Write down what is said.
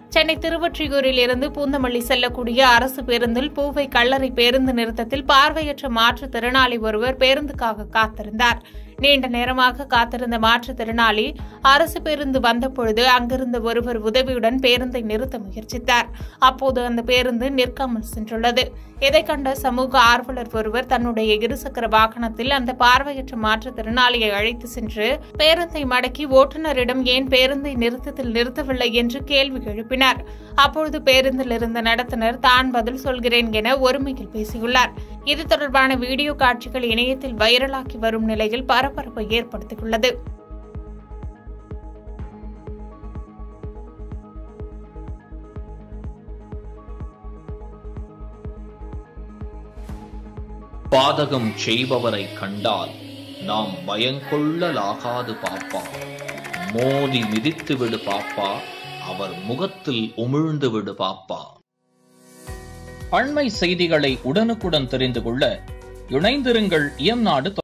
சென்னை திருவொற்றியூரில் இருந்து பூந்தமல்லி செல்லக்கூடிய அரசு பேருந்தில் பூவை கல்லறை பேருந்து நிறுத்தத்தில் பார்வையற்ற மாற்றுத்திறனாளி ஒருவர் பேருந்துக்காக காத்திருந்தார் நீண்ட நேரமாக காத்திருந்த மாற்றுத்திறனாளி அரசு பேருந்து வந்தபொழுது அங்கிருந்த ஒருவர் உதவியுடன் பேருந்தை நிறுத்த முயற்சித்தார் அப்போது அந்த பேருந்து நிற்காமல் சென்றுள்ளது இதை கண்ட சமூக ஆர்வலர் ஒருவர் தன்னுடைய இருசக்கர வாகனத்தில் அந்த பார்வையற்ற மாற்றுத்திறனாளியை அழைத்து சென்று பேருந்தை மடக்கி ஓட்டுநரிடம் ஏன் பேருந்தை நிறுத்தத்தில் நிறுத்தவில்லை என்று கேள்வி எழுப்பினார் அப்பொழுது பேருந்தில் இருந்த நடத்துனர் தான் பதில் சொல்கிறேன் என ஒருமையில் பேசியுள்ளார் இது தொடர்பான வீடியோ காட்சிகள் இணையத்தில் வைரலாகி வரும் நிலையில் பரபரப்பை ஏற்படுத்தியுள்ளது பாதகம் செய்பவரை கண்டால் நாம் பயங்கொள்ளலாகாது பாப்பா மோதி மிதித்து விடு பாப்பா அவர் முகத்தில் உமிழ்ந்து விடு பாப்பா அண்மை செய்திகளை உடனுக்குடன் தெரிந்து கொள்ள இணைந்திருங்கள் இயம்நாடு